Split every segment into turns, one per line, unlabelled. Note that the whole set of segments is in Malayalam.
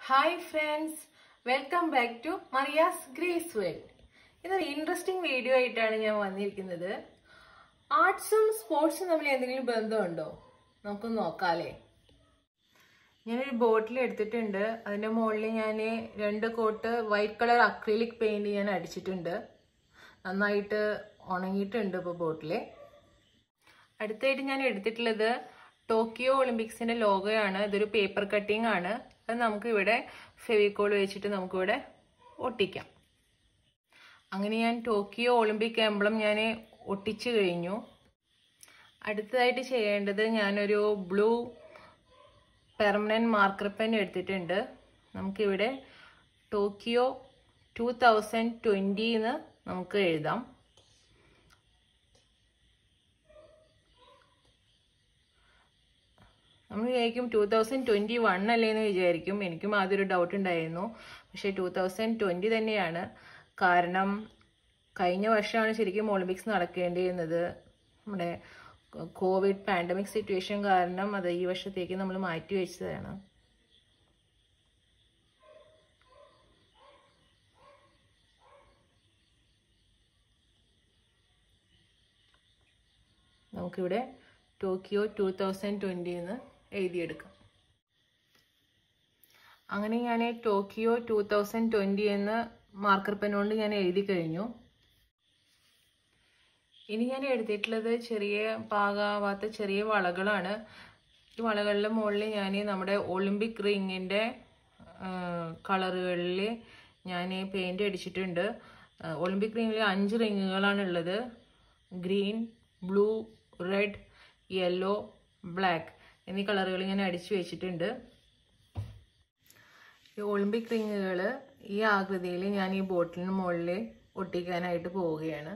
hi friends welcome back to Mariya's grace world ഇതൊരു ഇൻട്രസ്റ്റിംഗ് വീഡിയോ ആയിട്ടാണ് ഞാൻ വന്നിരിക്കുന്നത് ആർട്സും സ്പോർട്സും തമ്മിൽ എന്തെങ്കിലും ബന്ധമുണ്ടോ നമുക്കൊന്ന് നോക്കാല്ലേ ഞാനൊരു ബോട്ടിൽ എടുത്തിട്ടുണ്ട് അതിൻ്റെ മുകളിൽ ഞാൻ രണ്ട് coat white colour acrylic paint ഞാൻ അടിച്ചിട്ടുണ്ട് നന്നായിട്ട് ഉണങ്ങിയിട്ടുണ്ട് ഇപ്പോൾ ബോട്ടിൽ അടുത്തായിട്ട് ഞാൻ എടുത്തിട്ടുള്ളത് ടോക്കിയോ ഒളിമ്പിക്സിന്റെ ലോഗോയാണ് ഇതൊരു പേപ്പർ കട്ടിംഗ് ആണ് അത് നമുക്ക് ഇവിടെ ഫെവിക്കോൾ വെച്ചിട്ട് നമുക്കിവിടെ ഒട്ടിക്കാം അങ്ങനെ ഞാൻ ടോക്കിയോ ഒളിമ്പിക് എംബ്ലം ഞാൻ ഒട്ടിച്ചു കഴിഞ്ഞു അടുത്തതായിട്ട് ചെയ്യേണ്ടത് ഞാനൊരു ബ്ലൂ പെർമനന്റ് മാർക്കർ പെൻ എടുത്തിട്ടുണ്ട് നമുക്കിവിടെ ടോക്കിയോ ടു തൗസൻഡ് ട്വൻറ്റിന്ന് നമുക്ക് എഴുതാം നമ്മൾ വിചാരിക്കും ടൂ തൗസൻഡ് ട്വൻറ്റി വൺ അല്ലേന്ന് വിചാരിക്കും എനിക്കും ആദ്യം ഒരു ഡൗട്ട് ഉണ്ടായിരുന്നു പക്ഷേ ടൂ തൗസൻഡ് ട്വൻറ്റി തന്നെയാണ് കാരണം കഴിഞ്ഞ വർഷമാണ് ശരിക്കും ഒളിമ്പിക്സ് നടക്കേണ്ടിയിരുന്നത് നമ്മുടെ കോവിഡ് പാൻഡമിക് സിറ്റുവേഷൻ കാരണം അത് ഈ വർഷത്തേക്ക് നമ്മൾ മാറ്റി വെച്ചതാണ് നമുക്കിവിടെ ടോക്കിയോ ടൂ തൗസൻഡ് ട്വൻറ്റിന്ന് എഴുതിയെടുക്കാം അങ്ങനെ ഞാൻ ടോക്കിയോ ടൂ തൗസൻഡ് ട്വൻറ്റി എന്ന് മാർക്കർ പെൻ കൊണ്ട് ഞാൻ എഴുതി കഴിഞ്ഞു ഇനി ഞാൻ എഴുതിയിട്ടുള്ളത് ചെറിയ പാകാവാത്ത ചെറിയ വളകളാണ് ഈ വളകളുടെ മുകളിൽ ഞാൻ നമ്മുടെ ഒളിമ്പിക് റിങ്ങിൻ്റെ കളറുകളിൽ ഞാൻ പെയിൻറ് അടിച്ചിട്ടുണ്ട് ഒളിമ്പിക് റിങ്ങിൽ അഞ്ച് റിങ്ങുകളാണ് ഉള്ളത് green blue red yellow black എന്നീ കളറുകൾ ഞാൻ അടിച്ചു വെച്ചിട്ടുണ്ട് ഈ ഒളിമ്പിക് റിങ്ങുകൾ ഈ ആകൃതിയിൽ ഞാൻ ഈ ബോട്ടിലിന് മുകളിൽ ഒട്ടിക്കാനായിട്ട് പോവുകയാണ്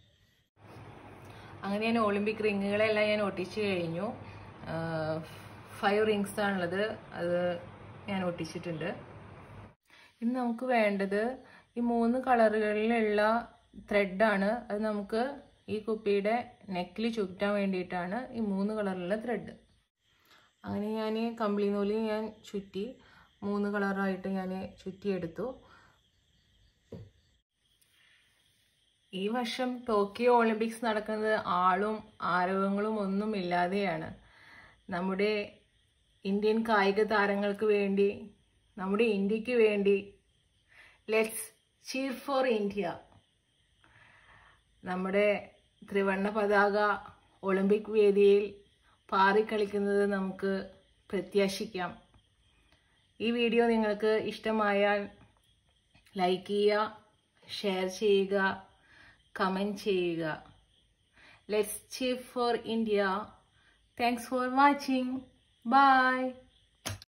അങ്ങനെ ഞാൻ ഒളിമ്പിക് റിങ്ങുകളെല്ലാം ഞാൻ ഒട്ടിച്ചു കഴിഞ്ഞു ഫൈവ് റിങ്സ് ആണുള്ളത് അത് ഞാൻ ഒട്ടിച്ചിട്ടുണ്ട് ഇനി നമുക്ക് വേണ്ടത് ഈ മൂന്ന് കളറുകളിലുള്ള ത്രെഡാണ് അത് നമുക്ക് ഈ കുപ്പിയുടെ നെക്കിൽ ചുറ്റാൻ വേണ്ടിയിട്ടാണ് ഈ മൂന്ന് കളറിലുള്ള ത്രെഡ് അങ്ങനെ ഞാൻ കമ്പിളി നൂല് ഞാൻ ചുറ്റി മൂന്ന് കളറായിട്ട് ഞാൻ ചുറ്റിയെടുത്തു ഈ വർഷം ടോക്കിയോ ഒളിമ്പിക്സ് നടക്കുന്നത് ആളും ആരവങ്ങളും ഒന്നും ഇല്ലാതെയാണ് നമ്മുടെ ഇന്ത്യൻ കായിക താരങ്ങൾക്ക് വേണ്ടി നമ്മുടെ ഇന്ത്യക്ക് വേണ്ടി ലെറ്റ്സ് ചീർ ഫോർ ഇന്ത്യ നമ്മുടെ ത്രിവർണ പതാക ഒളിമ്പിക് വേദിയിൽ പാറിക്കളിക്കുന്നത് നമുക്ക് പ്രത്യാശിക്കാം ഈ വീഡിയോ നിങ്ങൾക്ക് ഇഷ്ടമായാൽ ലൈക്ക് ചെയ്യുക ഷെയർ ചെയ്യുക കമൻറ്റ് ചെയ്യുക let's cheer for India thanks for watching by